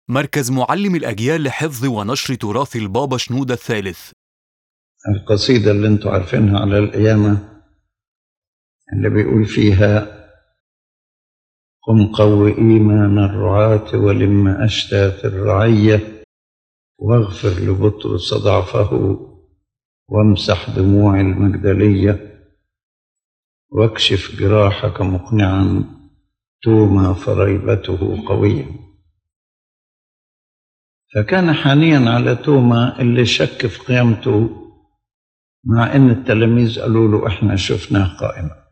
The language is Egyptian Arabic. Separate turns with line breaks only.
مركز معلم الأجيال لحفظ ونشر تراث البابا شنودة الثالث
القصيدة اللي انتوا عارفينها على القيامة اللي بيقول فيها قم قو إيمان الرعاة ولم أشتات الرعية واغفر لبطرس ضعفه وامسح دموع المجدلية واكشف جراحك مقنعا توما فريبته قوية فكان حنيا على توما اللي شك في قيامته مع ان التلاميذ قالوا له احنا شفناه قائما